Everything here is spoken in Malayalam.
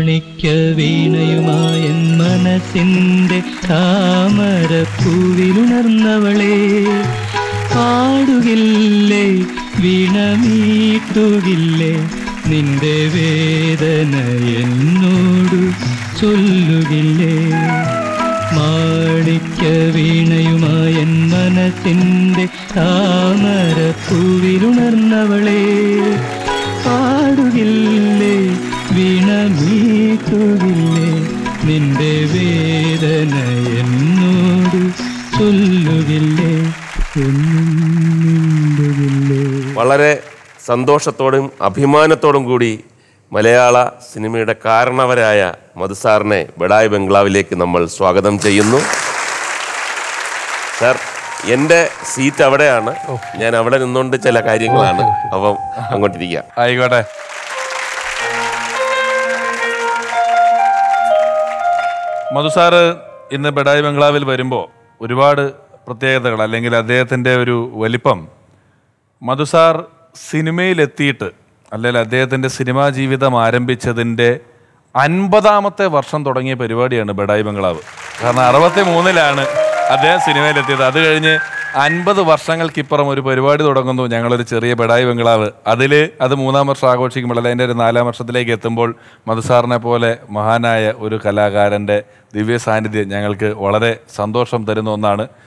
മാണിക്യ വീണയുമായൻ മനസ്സിൻ്റെ താമരപ്പൂവിലുണർന്നവളെ പാടുകില്ലേ വീണമീട്ടുകില്ലേ നിന്റെ വേദന എന്നോട് ചൊല്ലുകില്ലേ മാണിക്യ വീണയുമായൻ മനസ്സിൻ്റെ താമരപ്പൂവിലുണർന്നവളെ പാടുകില്ലേ വീണമീട്ടുകില്ലേ നിന്റെ വേദന എന്നോട് ചൊല്ലുകില്ലേ ഒന്നും മിണ്ടുകില്ലേ വളരെ സന്തോഷത്തോടും അഭിമാനത്തോടും കൂടി മലയാള സിനിമയുടെ കാരണവരായ മധുസാറിനെ ബഡായ് ബംഗ്ലാവിലേക്ക് നമ്മൾ സ്വാഗതം ചെയ്യുന്നു സാർ എൻ്റെ സീറ്റ് അവിടെയാണ് ഞാൻ അവിടെ നിന്നുകൊണ്ട് ചില കാര്യങ്ങളാണ് അപ്പം അങ്ങോട്ടിരിക്കുക ആയിക്കോട്ടെ മധുസാറ് ഇന്ന് ബഡായി ബംഗ്ലാവിൽ വരുമ്പോൾ ഒരുപാട് പ്രത്യേകതകൾ അല്ലെങ്കിൽ അദ്ദേഹത്തിൻ്റെ ഒരു വലിപ്പം മധുസാർ സിനിമയിലെത്തിയിട്ട് അല്ലെങ്കിൽ അദ്ദേഹത്തിൻ്റെ സിനിമാ ജീവിതം ആരംഭിച്ചതിൻ്റെ അൻപതാമത്തെ വർഷം തുടങ്ങിയ പരിപാടിയാണ് ബഡായി ബംഗ്ലാവ് കാരണം അറുപത്തി മൂന്നിലാണ് അദ്ദേഹം സിനിമയിലെത്തിയത് അത് കഴിഞ്ഞ് അൻപത് വർഷങ്ങൾക്കിപ്പുറം ഒരു പരിപാടി തുടങ്ങുന്നു ഞങ്ങളൊരു ചെറിയ ബഡായി ബംഗ്ലാവ് അതിൽ അത് മൂന്നാം വർഷം ആഘോഷിക്കുമ്പോൾ അല്ലെങ്കിൽ അതിൻ്റെ ഒരു നാലാം വർഷത്തിലേക്ക് എത്തുമ്പോൾ മധുസാറിനെ പോലെ മഹാനായ ഒരു കലാകാരൻ്റെ ദിവ്യ സാന്നിധ്യം ഞങ്ങൾക്ക് വളരെ സന്തോഷം തരുന്ന ഒന്നാണ്